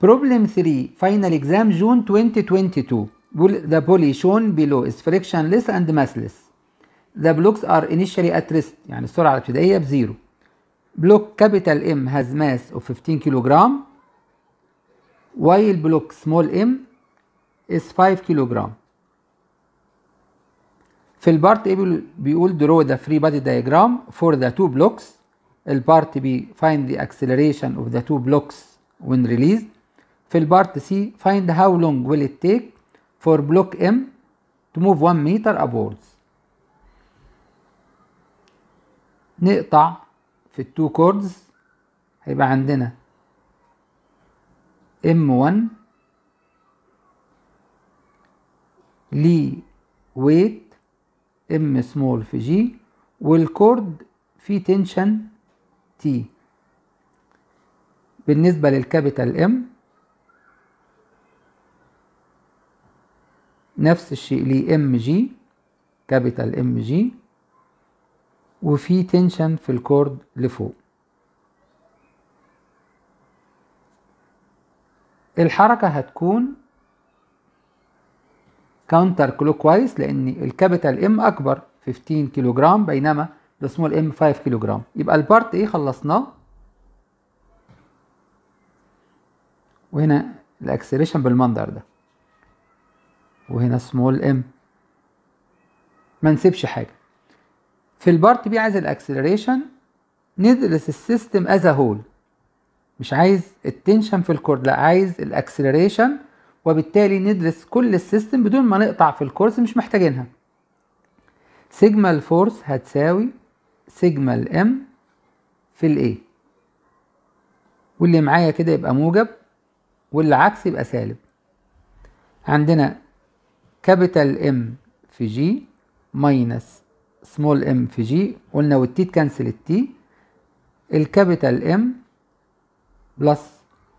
Problem 3 final exam June 2022 بيقول the pulley shown below is frictionless and massless the blocks are initially at rest يعني السرعة الابتدائية بزيرو block capital M has mass of 15 كيلوغرام while block small m is 5 كيلوغرام في البارت A بيقول- بيقول draw the free body diagram for the two blocks البارت B find the acceleration of the two blocks when released في البارت C find how long will it take for block M to move 1 meter upwards نقطع في التو كوردز هيبقى عندنا M1 ليه ويت ام سمول في جي والكورد فيه تنشن تي بالنسبة للكابيتال ام نفس الشيء ليه ام جي كابيتال ام جي وفي تنشن في الكورد لفوق الحركة هتكون كاونتر كلوك وايز لان الكابيتال ام اكبر 15 كيلو جرام بينما السمول ام 5 كيلو جرام يبقى البارت ايه خلصناه وهنا الاكسلريشن بالمنظر ده وهنا سمول ام ما نسيبش حاجه في البارت بي عايز الاكسلريشن ندرس السيستم از هول مش عايز التنشن في الكورد لا عايز الاكسلريشن وبالتالي ندرس كل السيستم بدون ما نقطع في الكورس مش محتاجينها سيجما الفورس هتساوي سيجما الام في الاي واللي معايا كده يبقى موجب واللي عكس يبقى سالب عندنا كابيتال ام في جي ماينس سمول ام في جي قلنا والتي تكنسل التي الكابيتال ام بلس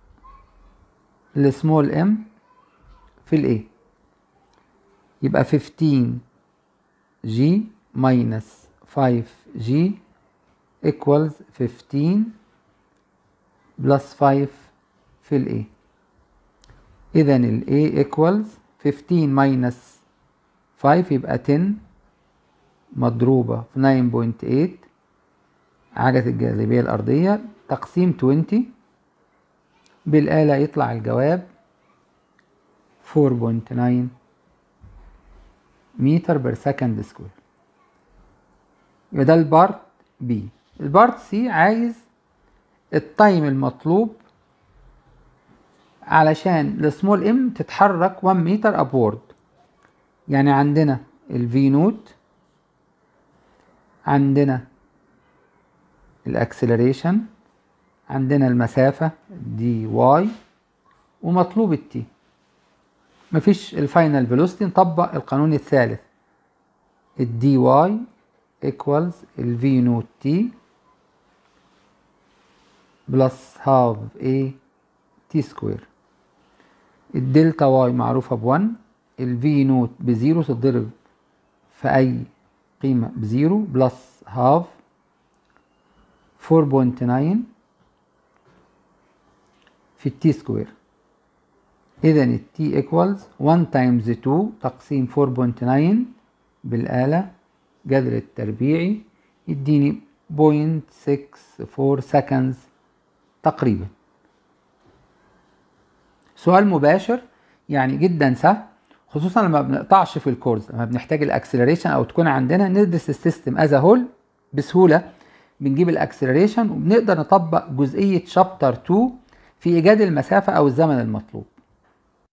السمول ام في الايه يبقى 15 جي ماينس 5 جي equals 15 بلس 5 في الايه اذا الايه equals 15 ماينس 5 يبقى 10 مضروبة في 9.8 عجلة الجاذبية الأرضية تقسيم 20 بالآلة يطلع الجواب 4.9 متر بير سكند سكوير يبقى ده البارت بي البارت سي عايز التايم المطلوب علشان السمول ام تتحرك 1 متر ابورد يعني عندنا الفي نوت عندنا الاكسلريشن عندنا المسافة دي واي ومطلوب التي مفيش الفاينل فيلوسيتي نطبق القانون الثالث الدي واي equals الفي نوت تي بلس هاف اي تي سكوير الدلتا واي معروفة بون الفي نوت بزيرو تتضرب في أي قيمة بزيرو بلس هاف 4.9 في التي سكوير إذا التي equals 1 times 2 تقسيم 4.9 بالآلة جذر التربيعي يديني 0.64 seconds تقريبا سؤال مباشر يعني جدا سهل خصوصا لما بنقطعش في الكورس لما بنحتاج الاكسلريشن او تكون عندنا ندرس السيستم از هول بسهوله بنجيب الاكسلريشن وبنقدر نطبق جزئيه شابتر 2 في ايجاد المسافه او الزمن المطلوب